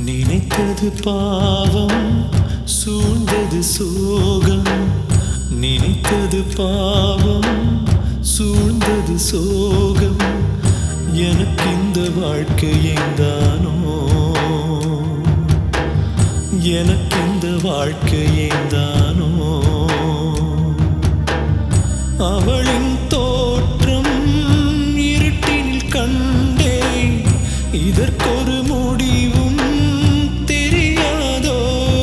நினைத்தது பாவம் சூழ்ந்தது சோகம் நினைத்தது பாவம் சூழ்ந்தது சோகம் எனக்கு இந்த வாழ்க்கை எங்கானோ எனக்கு இந்த வாழ்க்கை எங்கானோ அவளின் தோற்றம் இருட்டினில் கண்டேன் இதற்கொரு முடிவும் தெரியாதோ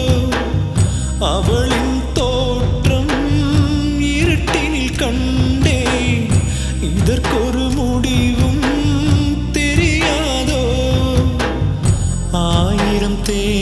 அவளின் தோற்றம் இருட்டினில் கண்டேன் இதற்கொரு முடிவும் தெரியாதோ ஆயிரம் தே